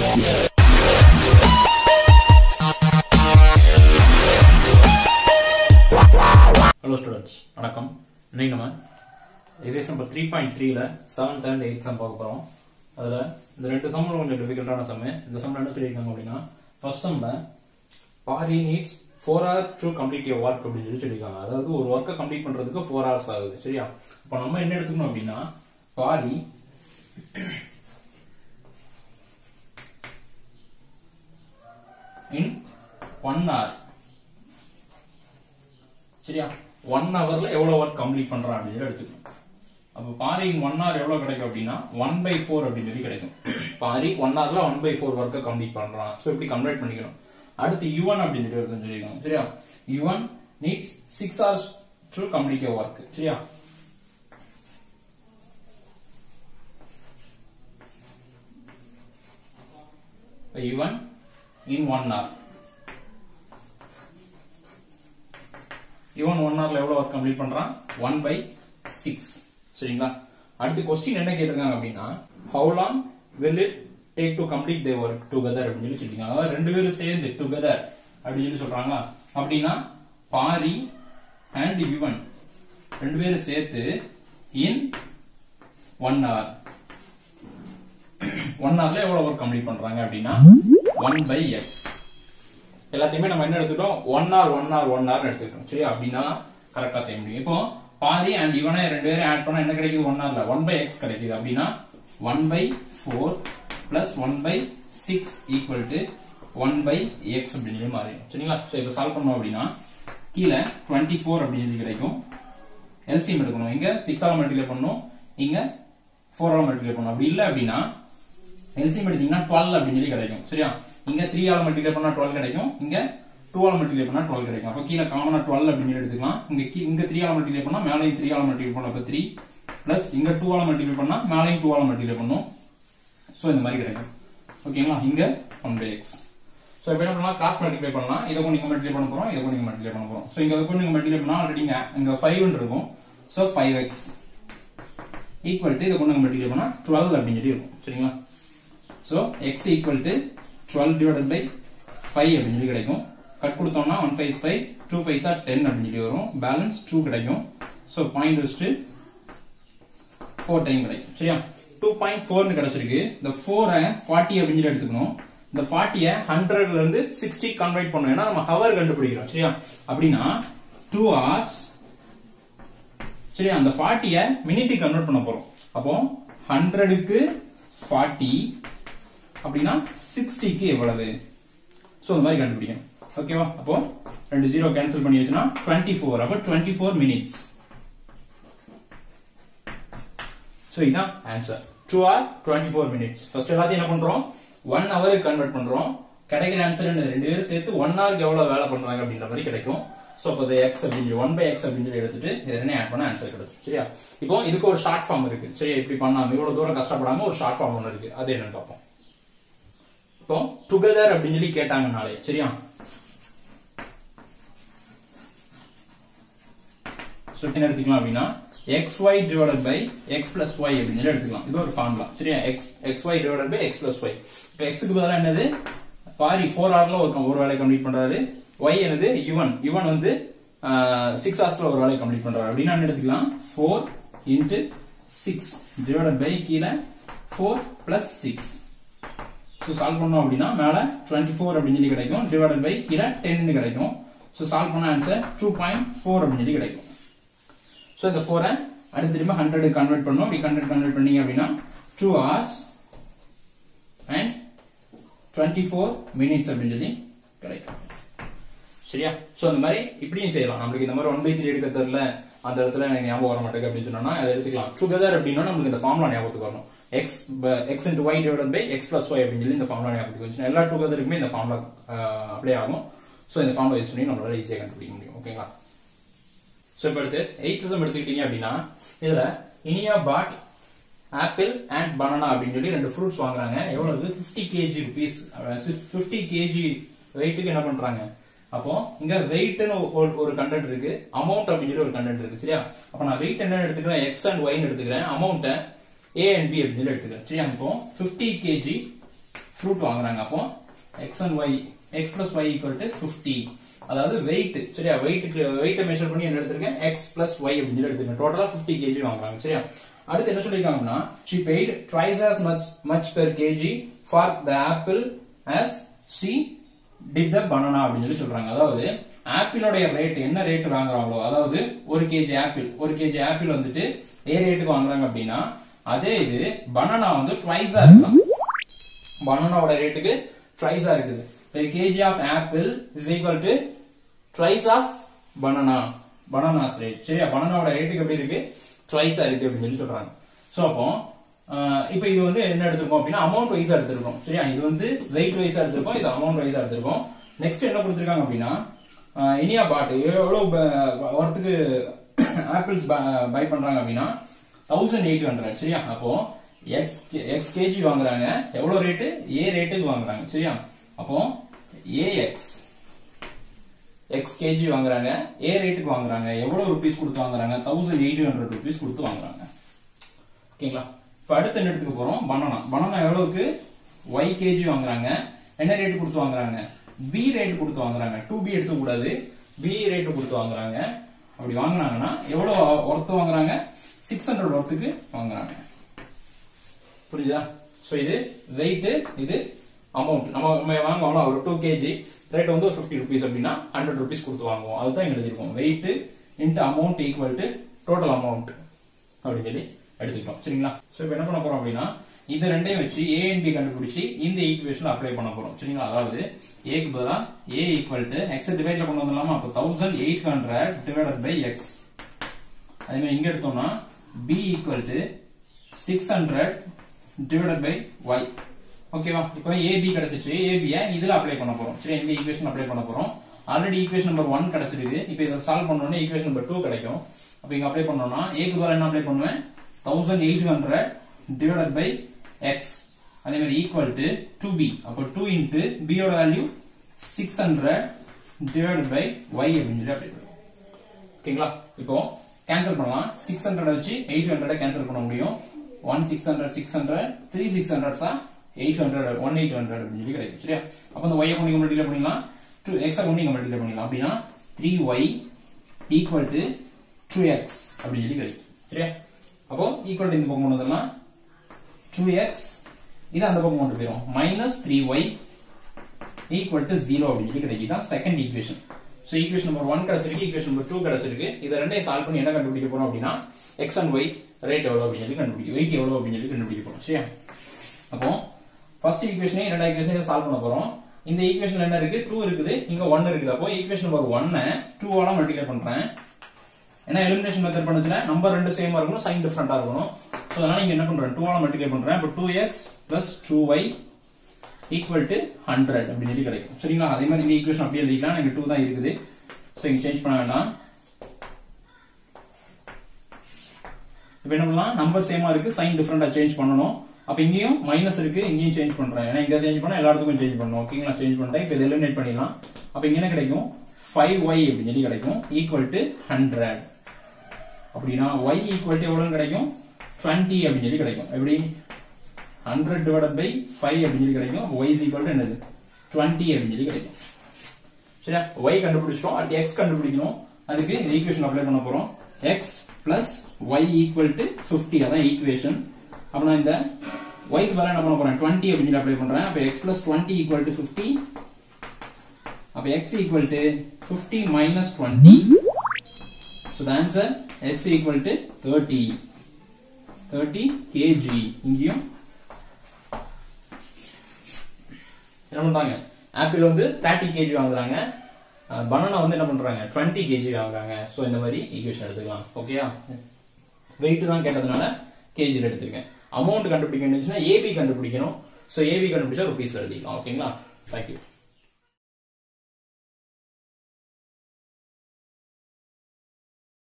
hello students வணக்கம் இன்னைக்கு நம்ம எக்ஸைஸ் நம்பர் த்ரீ பாயிண்ட் த்ரீல செவன்த் அண்ட் எயிட் சம் பார்க்க போறோம் அதுல இந்த ரெண்டு சம்மும் கொஞ்சம் டிஃபிகல்ட்டான சம் இந்த சம்ல என்ன சொல்லியிருக்காங்க அப்படின்னா ஃபர்ஸ்ட் சம்ல Pari needs four hour to complete your work அப்படின்னு சொல்லி சொல்லியிருக்காங்க அதாவது ஒரு ஒர்க்கை கம்ப்ளீட் பண்றதுக்கு ஃபோர் ஹவர்ஸ் ஆகுது சரியா இப்போ நம்ம என்ன எடுத்துக்கணும் அப்படின்னா பாரி இன் ஒன் hour சரியா ஒன் ஹவர்ல எவ்வளவு ஒர்க் கம்ப்ளீட் பண்றான் அப்படின்னு சொல்லி எடுத்துக்கணும் அப்ப பாரி இன் ஒன் ஹவர் எவ்வளவு கிடைக்கும் அப்படின்னா ஒன் பை ஃபோர் அப்படின்னு சொல்லி கிடைக்கும் பாரி ஒன் ஹவர்ல ஒன் பை ஃபோர் ஒர்க்கை கம்ப்ளீட் பண்றான் ஸோ இப்படி கன்வெர்ட் பண்ணிக்கணும் அடுத்து யுவன் அப்படின்னு சொல்லி ஒருத்தன் சொல்லியிருக்காங்க சரியா Yuvan needs six hours to complete your work சரியா யுவன் இன் ஒன் ஹவர் இவன் ஒன் ஹவர்ல எவ்வளவு ஒர்க் கம்ப்ளீட் பண்றான் ஒன் பை சிக்ஸ் சரிங்களா அடுத்து கொஸ்டின் என்ன கேட்டிருக்காங்க அப்படின்னா how long will it take to complete the work together அப்படின்னு சொல்லி சொல்லிருக்காங்க அதாவது ரெண்டு பேரும் சேர்ந்து டுகெதர் அப்படின்னு சொல்லி சொல்றாங்க அப்படின்னா பாரி அண்ட் யுவன் ரெண்டு பேரும் சேர்த்து இன் ஒன் ஹவர் ஒன் ஹவர்ல எவ்வளவு ஒர்க் கம்ப்ளீட் பண்றாங்க அப்படின்னா ஒன் பை எக்ஸ் எல்லாத்தையுமே நம்ம என்ன எடுத்துட்டோம் one hour one hour one hour எடுத்துக்கிட்டோம் சரி அப்படின்னா கரெக்டா செய்ய முடியும் இப்போ பாதி அண்ட் இவனை ரெண்டு பேரும் ஆட் பண்ணா என்ன கிடைக்குது ஒன் ஆர்ல ஒன் பை எக்ஸ் கிடைக்குது அப்படின்னா one by four plus one by six equal to one by X அப்படின்னு சொல்லி மாறிடும் சரிங்களா ஸோ இப்போ சால்வ் பண்ணோம் அப்படின்னா கீழே டுவெண்ட்டி ஃபோர் அப்படின்னு சொல்லி கிடைக்கும் எல்சிஎம் எடுக்கணும் இங்க சிக்ஸ் ஆல் மல்டிப்ளை பண்ணணும் இங்க ஃபோர் ஆல் மல்டிப்ளை பண்ணணும் அப்படி இல்லை அப்படின்னா எல்சிஎம் எடுத்தீங்கன்னா டுவெல் அப்படின்னு சொல்லி கிடைக்கும் சரியா இங்க த்ரீ ஆல் மல்டிப்ளை பண்ணா டுவெல் கிடைக்கும் இங்க டூ ஆல் மல்டிப்ளை பண்ணா டுவெல் கிடைக்கும் அப்ப கீழே காமனா டுவெல் அப்படின்னு சொல்லி எடுத்துக்கலாம் இங்க கீ- இங்க த்ரீ ஆல் மல்டிப்ளை பண்ணா மேலையும் த்ரீ ஆல் மல்டிப்ளை பண்ணா அப்ப த்ரீ பிளஸ் இங்க டூ ஆல் மல்டிப்ளை பண்ணா மேலையும் டூ ஆல் மல்டிப்ளை பண்ணும் சோ இந்த மாதிரி கிடைக்கும் ஓகேங்களா இங்க ஒன் பை எக்ஸ் சோ இப்போ என்ன பண்ணலாம் கிராஸ் மல்டிப்ளை பண்ணலாம் இதை கொண்டு நீங்க மல்டிப்ளை பண்ண போறோம் இதை கொண்டு நீங்க மல்டிப்ளை பண்ண போறோம் சோ இங்க அதை கொண்டு நீங்க மல்டிப்ளை பண்ணா ஆல்ரெடி இங்க இங்க 5 இருக்கும் சோ 5x ஈக்குவல் டு இதை கொண்டு நீங்க மல்டிப்ளை பண்ணா 12 அப்படின்னு சொல்லி இருக்கும் சரிங்களா so x equal to 12 divided by 5 அப்படின்னு சொல்லி கிடைக்கும் கட் கொடுத்தோம்னா 1 5 5 2 5 ஆர் 10 அப்படின்னு சொல்லி வரும் பேலன்ஸ் 2 கிடைக்கும் சோ பாயிண்ட் வச்சுட்டு 4 டைம் கிடைக்கும் சரியா 2.4 னு கிடைச்சிருக்கு இந்த 4 40 அப்படின்னு சொல்லி எடுத்துக்கணும் இந்த 40 100 ல இருந்து 60 கன்வெர்ட் பண்ணணும் ஏன்னா நம்ம ஹவர் கண்டுபிடிக்கிறோம் சரியா அப்படின்னா 2 hours சரி அந்த 40 மினிட்டி கன்வெர்ட் பண்ண போறோம் அப்போ 100 க்கு 40 அப்படின்னா 60 க்கு எவ்வளவு சோ இந்த மாதிரி கண்டுபிடிக்கணும் ஓகேவா அப்போ ரெண்டு ஜீரோ கேன்சல் பண்ணி வச்சுனா 24 அப்போ 24 மினிட்ஸ் சோ இதான் ஆன்சர் 2 hour 24 மினிட்ஸ் ஃபர்ஸ்ட் எல்லாத்தையும் என்ன பண்றோம் 1 ஹவருக்கு கன்வெர்ட் பண்றோம் கிடைக்கிற ஆன்சர் என்ன ரெண்டு பேரும் சேர்த்து 1 ஹவருக்கு எவ்வளவு வேலை பண்றாங்க அப்படின்ற மாதிரி கிடைக்கும் சோ அப்போ இது x அப்படின்னு ஒன் பை எக்ஸ் அப்படின்னு சொல்லி எடுத்துட்டு இதனை ஆட் பண்ண ஆன்சர் கிடைக்கும் சரியா இப்போ இதுக்கு ஒரு ஷார்ட் ஃபார்ம் இருக்கு சரியா இப்படி பண்ணாம இவ்வளவு தூரம் கஷ்டப்படாம ஒரு ஷார்ட் ஃபார்ம் ஒன்று இருக்கு அது என்னன்னு பார்ப்போம் இப்போ டுகெதர் அப்படின்னு சொல்லி கேட்டாங்கனாலே சரியா ஸோ என்ன எடுத்துக்கலாம் அப்படின்னா X Y divided by X plus Y அப்படின்னு சொல்லி எடுத்துக்கலாம் இது ஒரு ஃபார்முலா சரியா X X Y divided by X plus Y இப்போ எக்ஸுக்கு பதிலாக என்னது பாரி ஃபோர் ஹவர்ல ஒரு ஒரு வேலையை கம்ப்ளீட் பண்றாரு ஒய் என்னது யுவன் யுவன் வந்து சிக்ஸ் ஹவர்ஸ்ல ஒரு வேலையை கம்ப்ளீட் பண்றாரு அப்படின்னா என்ன எடுத்துக்கலாம் four into six divided by கீழே four plus six so solve பண்ணோம் அப்படின்னா மேல டுவெண்ட்டி ஃபோர் அப்படின்னு சொல்லி கிடைக்கும் டிவைடட் பை கீழே டென் கிடைக்கும் ஸோ சால்வ் பண்ண ஆன்சர் டூ பாயிண்ட் ஃபோர் அப்படின்னு சொல்லி கிடைக்கும் ஸோ இந்த ஃபோரை அடுத்து திரும்ப ஹண்ட்ரட் கன்வெர்ட் பண்ணோம் இப்படி ஹண்ட்ரட் கன்வெர்ட் பண்ணீங்க அப்படின்னா two hours and twenty four minutes அப்படின்னு சொல்லி கிடைக்கும் சரியா சோ அந்த மாதிரி இப்படியும் செய்யலாம் நம்மளுக்கு இந்த மாதிரி ஒன் பை த்ரீ எடுக்க தெரியல அந்த இடத்துல எனக்கு ஞாபகம் வர மாட்டேங்குது அப்படின்னு சொன்னா அதை எடுத்துக்கலாம் டுகெதர் அப்படின்னா நமக்கு இந்த ஃபார்முலா ஞாபகத்துக்கு வரணும் X X into Y divide by X plus Y அப்படின்னு சொல்லி இந்த ஃபார்முலா ஞாபகத்துக்கு வந்துச்சு எல்லா டுகெதருக்குமே இந்த ஃபார்முலா அப்ளை ஆகும் சோ இந்த ஃபார்முலா யூஸ் பண்ணி நம்மளால ஈஸியாக கண்டுபிடிக்க முடியும் ஓகேங்களா சோ இப்போ அடுத்து எயித் செம் எடுத்துக்கிட்டீங்க அப்படின்னா இதுல Iniya bought apple and banana அப்படின்னு சொல்லி ரெண்டு ஃப்ரூட்ஸ் வாங்குறாங்க எவ்வளவு fifty KG rupees fifty KG வெயிட்டுக்கு என்ன பண்றாங்க அப்போ இங்க வெயிட்னு ஒரு கண்டென்ட் இருக்கு அமௌண்ட் அப்படின்னு சொல்லி ஒரு கண்டென்ட் இருக்கு சரியா அப்ப நான் வெயிட் என்ன எடுத்துக்கிறேன் எக்ஸ் அண்ட் ஒய்னு எடுத்துக்கிறேன் அமௌண்ட்டை ஏ அண்ட் பி அப்படின்னு சொல்லி எடுத்துக்கிறேன் சரியா இப்போ பிப்டி கேஜி ஃப்ரூட் வாங்குறாங்க அப்போ X and Y X plus Y equal to fifty அதாவது வெயிட் சரியா வெயிட்டுக்கு வெயிட்டை மெஷர் பண்ணி என்ன எடுத்திருக்கேன் எக்ஸ் பிளஸ் ஒய் அப்படின்னு சொல்லி எடுத்திருக்கேன் டோட்டலா பிப்டி கேஜி வாங்குறாங்க சரியா அடுத்து என்ன சொல்லிருக்காங்கன்னா she paid twice as much much per kg for the apple as she did the banana அப்படின்னு சொல்லி சொல்றாங்க அதாவது ஆப்பிளோடைய ரேட் என்ன ரேட் வாங்குறாங்களோ அதாவது ஒரு கேஜி ஆப்பிள் ஒரு கேஜி ஆப்பிள் வந்துட்டு ஏ ரேட்டுக்கு வாங்குறாங்க அப்படின்னா அதே இது பனானா வந்து ட்வைஸா இருக்கலாம் பனானாவோட ரேட்டுக்கு ட்வைஸா இருக்குது KG of apple is equal to twice of banana bananas rate சரியா பனானாவோட ரேட்டுக்கு எப்படி இருக்கு ட்வைஸா இருக்கு அப்படின்னு சொல்லி சொல்றாங்க சோ அப்போ ஆஹ் இப்போ இது வந்து என்ன எடுத்திருக்கோம் அப்படின்னா அமௌண்ட் வைஸா எடுத்திருக்கோம் சரியா இது வந்து வெயிட் வைஸா எடுத்திருக்கோம் இது அமௌண்ட் வைஸா எடுத்திருக்கோம் நெக்ஸ்ட் என்ன கொடுத்திருக்காங்க அப்படின்னா ஆஹ் இனியா பாட் எவ்வளவு ப- வரத்துக்கு ஆப்பிள்ஸ் பை பண்றாங்க அப்படின்னா தௌசண்ட் எயிட் ஹண்ட்ரட் சரியா அப்போ எக்ஸ் எக்ஸ் கேஜி வாங்குறாங்க எவ்வளவு ரேட்டு ஏ ரேட்டுக்கு வாங்குறாங்க சரியா அப்போ ஏஎக்ஸ் எக்ஸ் கேஜி வாங்குறாங்க ஏ ரேட்டுக்கு வாங்குறாங்க எவ்வளவு ருபீஸ் கொடுத்து வாங்குறாங்க தௌசண்ட் எயிட் ஹண்ட்ரட் ருபீஸ் கொடுத்து வாங்குறாங்க ஓகேங்களா இப்ப அடுத்து என்ன எடுத்துக்க போறோம் பனானா பனானா எவ்வளவுக்கு ஒய் கேஜி வாங்குறாங்க என்ன ரேட் கொடுத்து வாங்குறாங்க பி ரேட் கொடுத்து வாங்குறாங்க டூ பி எடுக்க கூடாது பி ரேட் கொடுத்து வாங்குறாங்க அப்படி வாங்குனாங்கன்னா எவ்வளவு ஒர்த்து வாங்குறாங்க சிக்ஸ் ஹண்ட்ரட் ஒர்த்துக்கு வாங்குறாங்க புரியுதா சோ இது வெயிட் இது அமௌண்ட் நம்ம நம்ம வாங்குவோம்ல ஒரு டூ கேஜி ரேட் வந்து ஃபிஃப்டி ருபீஸ் அப்படின்னா ஹண்ட்ரட் ருபீஸ் கொடுத்து வாங்குவோம் அதுதான் இங்க எழுதிருக்கோம் weight into amount equal to total amount அப்படின்னு சொல்லி எடுத்துக்கிட்டோம் சரிங்களா சோ இப்போ என்ன பண்ண போறோம் அப்படின்னா இது ரெண்டையும் வச்சு ஏ அண்ட் பி கண்டுபிடிச்சு இந்த ஈக்குவேஷன் அப்ளை பண்ண போறோம் சரிங்களா அதாவது ஏக்கு பதிலா ஏ ஈக்குவல் டு எக்ஸ் டிவைட்ல கொண்டு வந்துடலாமா அப்போ thousand eight hundred divided by X அதே மாதிரி இங்க எடுத்தோம்னா b equal to six hundred divided by Y ஓகேவா இப்போ ஏபி கிடைச்சிச்சு ஏபிய இதுல அப்ளை பண்ண போறோம் சரி இந்த ஈக்குவேஷன் அப்ளை பண்ண போறோம் ஆல்ரெடி ஈக்குவேஷன் நம்பர் ஒன் கிடைச்சிருக்கு இப்போ இதை சால்வ் பண்ணோம்னா ஈக்குவேஷன் நம்பர் டூ கிடைக்கும் அப்போ இங்க அப்ளை பண்ணோம்னா ஏக்கு பதிலா என்ன அப்ளை பண்ணுவேன் thousand eight hundred divided by X அதே மாதிரி ஈக்குவல் டு டூ பி அப்போ டூ இன்ட்டு பியோட value six hundred divided by Y அப்படின்னு சொல்லி அப்ளை பண்ணுவோம் ஓகேங்களா இப்போ கேன்சல் பண்ணலாம் சிக்ஸ் ஹண்ட்ரட் வச்சு எயிட் ஹண்ட்ரட் கேன்சல் பண்ண முடியும் one six hundred six hundred three six ஹண்ட்ரட்ஸா eight hundred one eight hundred அப்படின்னு சொல்லி கிடைக்கும் சரியா அப்போ இந்த ஒய்யை கொண்டு மல்டிப்ளை பண்ணிடலாம் டூ எக்ஸை கொண்டு நீங்க மல்டிப்ளை பண்ணிடலாம் அப்படின்னா three Y equal to two X அப்படின்னு சொல்லி கிடைக்கும் சரியா அப்போ ஈக்குவல் டு இந்த பக்கம் கொண்டு வந்துடலாம் டூ எக்ஸ் இது அந்த பக்கம் கொண்டு போயிடும் minus three Y equal to zero அப்படின்னு சொல்லி கிடைக்குது தான் second equation so equation number one கிடைச்சிருக்கு ஈக்குவேஷன் நம்பர் டூ கிடைச்சிருக்கு இதை ரெண்டையும் சால்வ் பண்ணி என்ன கண்டுபிடிக்க போறோம் அப்படின்னா எக்ஸ் அண்ட் ஒய் ரேட் எவ்வளவு அப்படின்னு சொல்லி கண்டுபிடிக்கும் வெயிட் எவ்வளவு அப்படின்னு சொல்லி கண்டுபிடிக்க போறோம் சரியா அப்போ ஃபர்ஸ்ட் ஈக்குவேஷனே இரண்டாவது ஈக்குவேஷனையும் சால்வ் பண்ண போறோம் இந்த ஈக்குவேஷன்ல என்ன இருக்கு டூ இருக்குது இங்க ஒன் இருக்குது அப்போ ஈக்குவேஷன் நம்பர் ஒன்னை டூ ஆல மல்டிப்ளை பண்றேன் ஏன்னா எலிமினேஷன் மெத்தட் பண்ணுச்சுல நம்பர் ரெண்டு சேமா இருக்கணும் சைன் டிஃபரெண்டா இருக்கணும் சோ அதனால இங்க என்ன பண்றேன் டூ ஆல மல்டிப்ளை பண்றேன் அப்போ two X plus two Y equal to hundred அப்படின்னு சொல்லி கிடைக்கும் சரிங்களா அதே மாதிரி இந்த ஈக்குவேஷன் அப்படியே எழுதிக்கலாம் எனக்கு டூ தான் இருக்குது ஸோ இங்க சேஞ்ச் பண்ண வேண்டாம் இப்போ என்ன பண்ணலாம் நம்பர் சேமா இருக்கு சைன் டிஃபரெண்டா சேஞ்ச் பண்ணணும் அப்ப இங்கேயும் மைனஸ் இருக்கு இங்கேயும் சேஞ்ச் பண்றேன் ஏன்னா இங்க சேஞ்ச் பண்ணா எல்லா இடத்துக்கும் சேஞ்ச் பண்ணணும் ஓகேங்களா சேஞ்ச் பண்ணிட்டேன் இப்போ இதை எலிமினேட் பண்ணிடலாம் அப்ப இங்க என்ன கிடைக்கும் ஃபைவ் ஒய் அப்படின்னு சொல்லி கிடைக்கும் ஈக்குவல் டு ஹண்ட்ரட் அப்படின்னா ஒய் ஈக்குவல் டு எவ்வளவு கிடைக்கும் டுவெண்ட்டி அப்படின்னு சொல்லி கிடைக்கும் எப்படி ஹண்ட்ரட் டிவைடட் பை ஃபைவ் அப்படின்னு சொல்லி கிடைக்கும் ஒய் இஸ் ஈக்குவல் டு என்னது டுவெண்ட்டி அப்படின்னு சொல்லி கிடைக்கும் சரியா ஒய் கண்டுபிடிச்சிட்டோம் அடுத்து எக்ஸ் கண்டுபிடிக்கணும் அதுக்கு இந்த ஈக்குவேஷன் அப்ளை பண்ண போறோம் X plus Y equal to fifty அதான் ஈக்குவேஷன் அப்ப நான் இந்த ஒய்க்கு பதிலா என்ன பண்ண போறேன் டுவெண்ட்டி அப்படின்னு சொல்லி அப்ளை பண்றேன் அப்ப X plus twenty equal to fifty அப்ப X equal to fifty minus twenty so the answer X equal to thirty thirty KG இங்கேயும் என்ன பண்றாங்க ஆப்பிள் வந்து தேர்ட்டி கேஜி வாங்குறாங்க பனானா வந்து என்ன பண்றாங்க டுவெண்ட்டி கேஜி வாங்குறாங்க சோ இந்த மாதிரி ஈக்குவேஷன் எடுத்துக்கலாம் ஓகேயா வெயிட் தான் கேட்டதுனால கேஜியில் எடுத்திருக்கேன் அமௌண்ட் கண்டுபிடிக்கணும்னு ஏபி கண்டுபிடிக்கணும் சோ ஏபி கண்டுபிடிச்சா ருபீஸ் எழுதிக்கலாம் ஓகேங்களா தேங்க்யூ